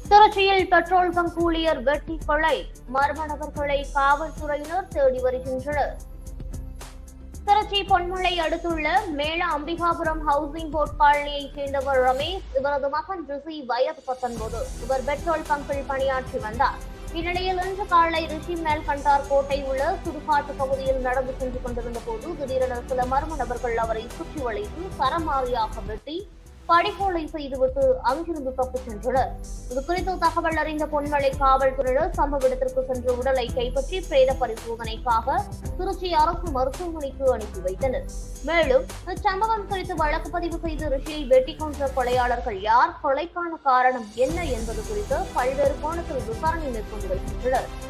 திருச்சியில் petrol bunk ஊழியர் வெட்டி கொலை மர்ம நபர்களை காவல்துறையினர் தேடி வருகின்றனர் திருச்சி பொன்மலை அடுத்துள்ள மேல அம்பிகாபுரம் ஹவுசிங் போர்ட் காலனியைச் சேர்ந்தவர் ரமேஷ் இவரது மகன் ரிஷி வயது பத்தொன்பது இவர் பெட்ரோல் பங்கில் பணியாற்றி வந்தார் இந்நிலையில் இன்று காலை ரிஷி மேல் கண்டார் கோட்டை உள்ள சுடுகாட்டு பகுதியில் நடந்து சென்று கொண்டிருந்த போது திடீரென சில மர்ம நபர்கள் அவரை சுற்றி வளைத்து சரமாரியாக வெட்டி படுகொலை செய்துவிட்டு அங்கிருந்து தப்பிச் சென்றனர் இது குறித்து தகவல் அறிந்த பொன்மலை காவல்துறையினர் சம்பவ இடத்திற்கு சென்று உடலை கைப்பற்றி பிரேத பரிசோதனைக்காக திருச்சி அரசு மருத்துவமனைக்கு அனுப்பி வைத்தனர் மேலும் இச்சம்பவம் குறித்து வழக்கு பதிவு செய்து ரிஷியை வெட்டி கொன்ற கொலையாளர்கள் யார் கொலைக்கான காரணம் என்ன என்பது குறித்து பல்வேறு கோணத்தில் விசாரணை மேற்கொண்டு வருகின்றனர்